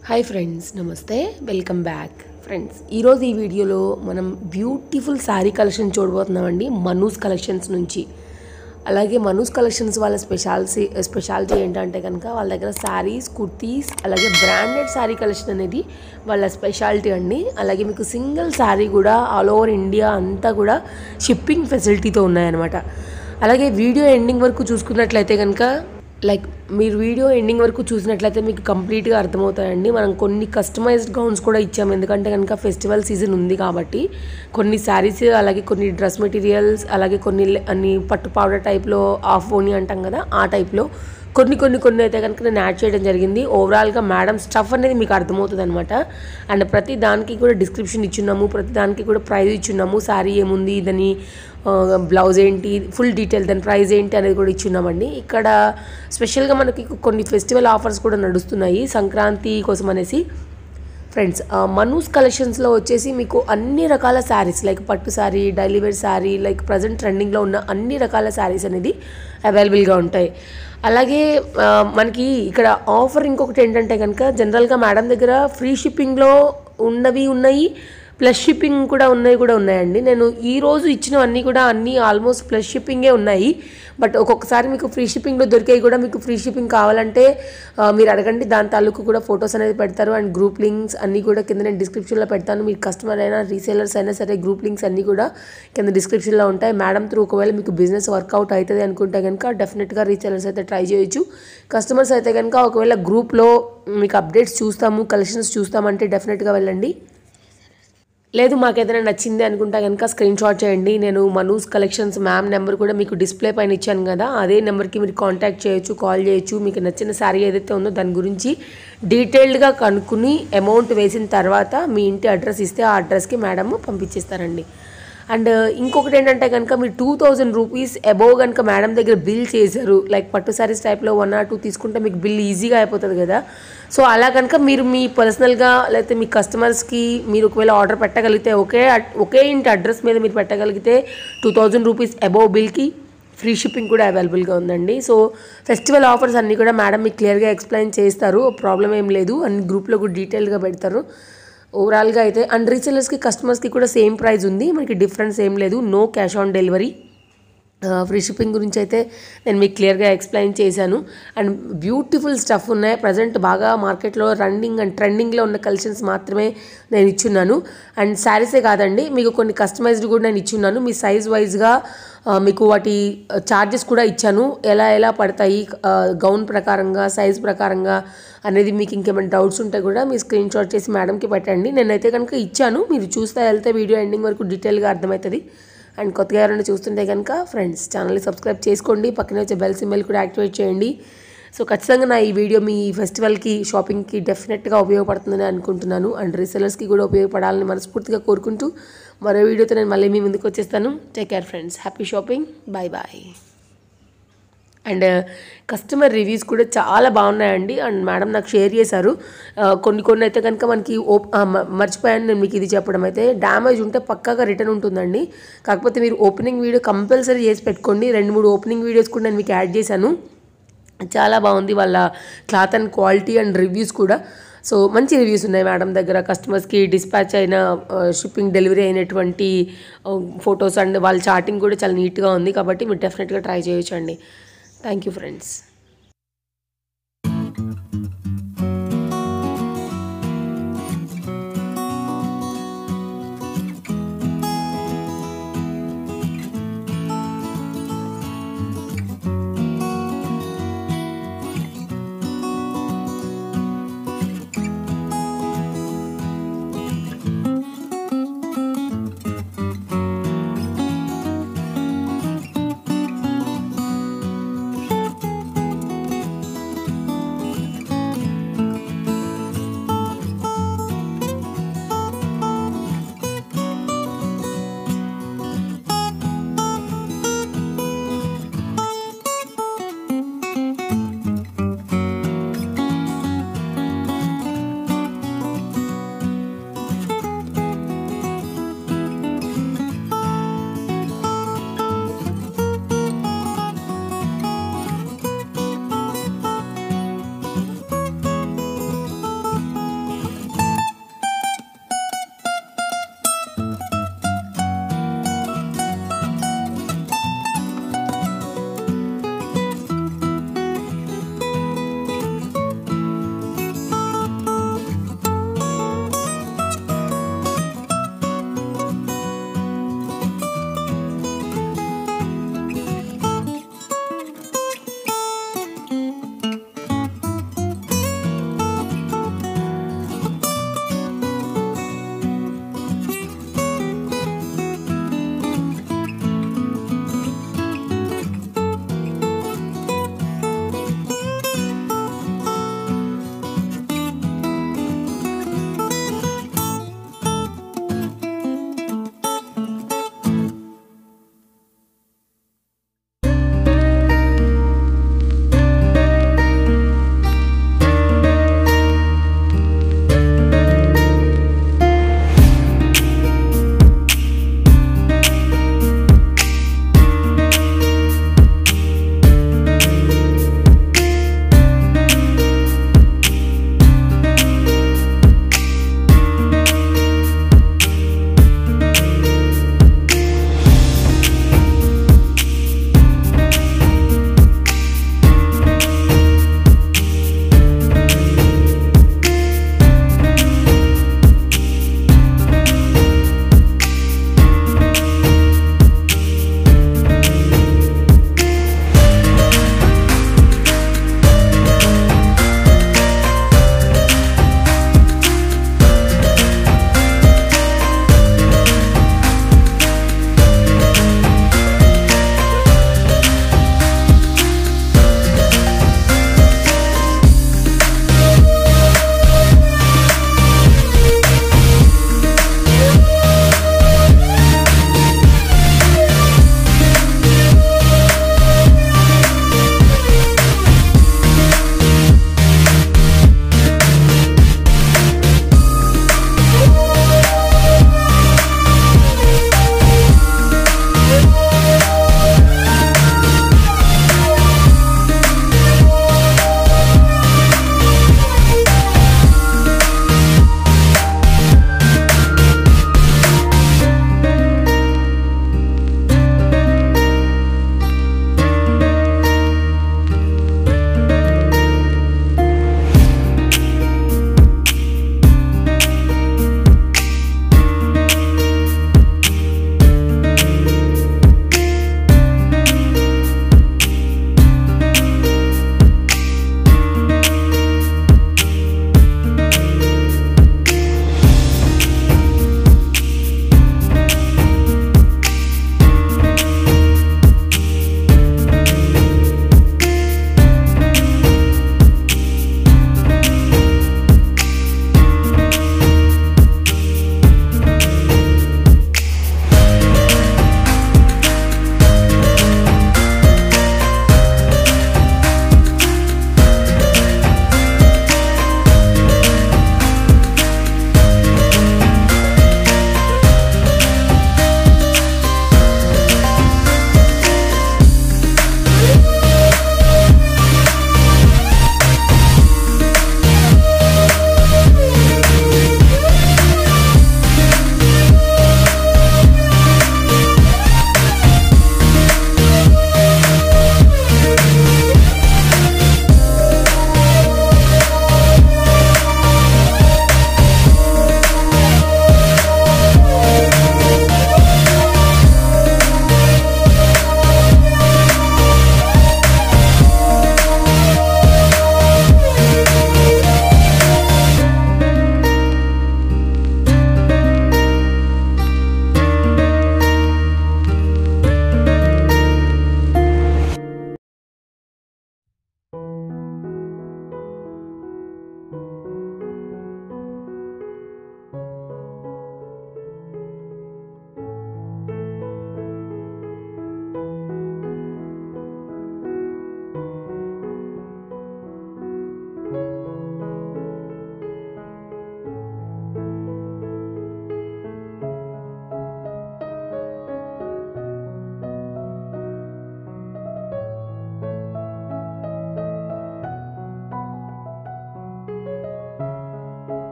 hi friends నమస్తే welcome back friends ఈరోజు ఈ వీడియోలో మనం బ్యూటిఫుల్ శారీ కలెక్షన్ చూడబోతున్నామండి మనూస్ కలెక్షన్స్ నుంచి అలాగే మనూస్ కలెక్షన్స్ వాళ్ళ స్పెషాలిటీ స్పెషాలిటీ ఏంటంటే కనుక వాళ్ళ దగ్గర శారీస్ కుర్తీస్ అలాగే బ్రాండెడ్ శారీ కలెక్షన్ అనేది వాళ్ళ స్పెషాలిటీ అండి అలాగే మీకు సింగిల్ శారీ కూడా ఆల్ ఓవర్ ఇండియా అంతా కూడా షిప్పింగ్ ఫెసిలిటీతో ఉన్నాయన్నమాట అలాగే వీడియో ఎండింగ్ వరకు చూసుకున్నట్లయితే కనుక లైక్ మీరు వీడియో ఎండింగ్ వరకు చూసినట్లయితే మీకు కంప్లీట్గా అర్థమవుతాయండి మనం కొన్ని కస్టమైజ్డ్ గౌన్స్ కూడా ఇచ్చాము ఎందుకంటే కనుక ఫెస్టివల్ సీజన్ ఉంది కాబట్టి కొన్ని శారీస్ అలాగే కొన్ని డ్రెస్ మెటీరియల్స్ అలాగే కొన్ని లె- అన్ని పట్టు పౌడర్ టైప్లో ఆఫ్ ఓని అంటాం కదా ఆ టైప్లో కొన్ని కొన్ని కొన్ని అయితే కనుక నేను యాడ్ చేయడం జరిగింది ఓవరాల్గా మేడం స్టఫ్ అనేది మీకు అర్థమవుతుంది అనమాట అండ్ ప్రతి దానికి కూడా డిస్క్రిప్షన్ ఇచ్చున్నాము ప్రతి దానికి కూడా ప్రైస్ ఇచ్చున్నాము శారీ ఏముంది దాని బ్లౌజ్ ఏంటి ఫుల్ డీటెయిల్ దాని ప్రైస్ ఏంటి అనేది కూడా ఇచ్చున్నామండి ఇక్కడ స్పెషల్గా మనకి కొన్ని ఫెస్టివల్ ఆఫర్స్ కూడా నడుస్తున్నాయి సంక్రాంతి కోసం అనేసి ఫ్రెండ్స్ మనూస్ కలెక్షన్స్లో వచ్చేసి మీకు అన్ని రకాల శారీస్ లైక్ పట్టు sari daily wear sari like present ట్రెండింగ్లో ఉన్న అన్ని రకాల శారీస్ అనేది అవైలబుల్గా ఉంటాయి అలాగే ఆ, మనకి ఇక్కడ ఆఫర్ ఇంకొకటి ఏంటంటే కనుక జనరల్గా మేడం దగ్గర ఫ్రీ షిప్పింగ్లో ఉన్నవి ఉన్నాయి ప్లస్ షిప్పింగ్ కూడా ఉన్నాయి కూడా ఉన్నాయండి నేను ఈ రోజు ఇచ్చినవన్నీ కూడా అన్నీ ఆల్మోస్ట్ ప్లస్ షిప్పింగే ఉన్నాయి బట్ ఒక్కొక్కసారి మీకు ఫ్రీ షిప్పింగ్లో దొరికేవి కూడా మీకు ఫ్రీ షిప్పింగ్ కావాలంటే ఆ, మీరు అడగండి దాని తాలూకు కూడా ఫొటోస్ అనేది పెడతారు అండ్ గ్రూప్ లింక్స్ అన్నీ కూడా కింద నేను డిస్క్రిప్షన్లో పెడతాను మీరు కస్టమర్ అయినా రీసేలర్స్ అయినా సరే గ్రూప్ లింక్స్ అన్నీ కూడా కింద డిస్క్రిప్షన్లో ఉంటాయి మేడం త్రూ ఒకవేళ మీకు బిజినెస్ వర్కౌట్ అవుతుంది అనుకుంటే కనుక డెఫినెట్గా రీసేలర్స్ అయితే ట్రై చేయొచ్చు కస్టమర్స్ అయితే కనుక ఒకవేళ గ్రూప్లో మీకు అప్డేట్స్ చూస్తాము కలెక్షన్స్ చూస్తామంటే డెఫినెట్గా వెళ్ళండి లేదు మాకు ఏదైనా నచ్చింది అనుకుంటా కనుక స్క్రీన్ షాట్ చేయండి నేను మనూస్ కలెక్షన్స్ మ్యామ్ నెంబర్ కూడా మీకు డిస్ప్లే పైన ఇచ్చాను కదా అదే నెంబర్కి మీరు కాంటాక్ట్ చేయొచ్చు కాల్ చేయొచ్చు మీకు నచ్చిన శారీ ఏదైతే ఉందో దాని గురించి డీటెయిల్డ్గా కనుక్కుని అమౌంట్ వేసిన తర్వాత మీ ఇంటి అడ్రస్ ఇస్తే ఆ అడ్రస్కి మేడం పంపించేస్తారండి అండ్ ఇంకొకటి ఏంటంటే కనుక మీరు టూ థౌజండ్ రూపీస్ అబోవ్ కనుక మేడం దగ్గర బిల్ చేశారు లైక్ పట్టు సారీస్ టైప్లో వన్ ఆర్ టూ తీసుకుంటే మీకు బిల్ ఈజీగా అయిపోతుంది కదా సో అలా కనుక మీరు మీ పర్సనల్గా లేకపోతే మీ కస్టమర్స్కి మీరు ఒకవేళ ఆర్డర్ పెట్టగలిగితే ఒకే అడ్- ఒకే ఇంటి అడ్రస్ మీద మీరు పెట్టగలిగితే టూ థౌజండ్ రూపీస్ అబోవ్ బిల్కి ఫ్రీ షిప్పింగ్ కూడా అవైలబుల్గా ఉందండి సో ఫెస్టివల్ ఆఫర్స్ అన్నీ కూడా మేడం మీకు క్లియర్గా ఎక్స్ప్లెయిన్ చేస్తారు ప్రాబ్లం ఏం లేదు అన్ని గ్రూప్లో కూడా డీటెయిల్గా పెడతారు ఓవరాల్గా అయితే అండ్ రీసెలర్స్కి కస్టమర్స్కి కూడా సేమ్ ప్రైస్ ఉంది మనకి డిఫరెన్స్ ఏం లేదు no cash on delivery free shipping గురించి అయితే నేను మీకు క్లియర్గా ఎక్స్ప్లెయిన్ చేశాను అండ్ బ్యూటిఫుల్ స్టఫ్ ఉన్నాయి ప్రజెంట్ బాగా మార్కెట్లో రన్నింగ్ అండ్ ట్రెండింగ్లో ఉన్న కలెక్షన్స్ మాత్రమే నేను ఇచ్చున్నాను అండ్ శారీసే కాదండి మీకు కొన్ని కస్టమైజ్డ్ కూడా నేను ఇచ్చున్నాను మీ సైజ్ వైజ్గా మీకు వాటి ఛార్జెస్ కూడా ఇచ్చాను ఎలా ఎలా పడతాయి గౌన్ ప్రకారంగా సైజ్ ప్రకారంగా అనేది మీకు ఇంకేమైనా డౌట్స్ ఉంటే కూడా మీ స్క్రీన్ షాట్ చేసి మేడంకి పెట్టండి నేనైతే కనుక ఇచ్చాను మీరు చూస్తే వెళ్తే వీడియో ఎండింగ్ వరకు డీటెయిల్గా అర్థమవుతుంది అండ్ కొత్తగా ఎవరైనా చూస్తుంటే కనుక ఫ్రెండ్స్ ఛానల్ని సబ్స్క్రైబ్ చేసుకోండి పక్కనే వచ్చే బెల్ సింబల్ కూడా యాక్టివేట్ చేయండి సో ఖచ్చితంగా నా ఈ వీడియో మీ ఫెస్టివల్కి షాపింగ్కి డెఫినెట్గా ఉపయోగపడుతుందని అనుకుంటున్నాను అండ్ రీసెలర్స్కి కూడా ఉపయోగపడాలని మనస్ఫూర్తిగా కోరుకుంటూ మరో వీడియోతో నేను మళ్ళీ మీ ముందుకు వచ్చేస్తాను take care friends happy shopping bye bye and customer reviews కూడా చాలా బాగున్నాయండి అండ్ మేడం నాకు షేర్ చేశారు ఆ, కొన్ని కొన్ని అయితే కనుక మనకి ఓప్ ఆ, మ- మర్చిపోయాను నేను మీకు ఇది చెప్పడం అయితే డ్యామేజ్ ఉంటే పక్కాగా రిటర్న్ ఉంటుందండి కాకపోతే మీరు ఓపెనింగ్ వీడియో కంపల్సరీ చేసి పెట్టుకోండి రెండు మూడు ఓపెనింగ్ వీడియోస్ కూడా నేను మీకు యాడ్ చేశాను చాలా బాగుంది వాళ్ళ cloth and quality and reviews కూడా సో మంచి రివ్యూస్ ఉన్నాయి మేడం దగ్గర కస్టమర్స్కి డిస్పాచ్ అయిన షిప్పింగ్ డెలివరీ అయినటువంటి ఫొటోస్ అండ్ వాళ్ళ చాటింగ్ కూడా చాలా నీట్గా ఉంది కాబట్టి మీరు డెఫినెట్గా ట్రై చేయొచ్చు అండి థ్యాంక్ యూ ఫ్రెండ్స్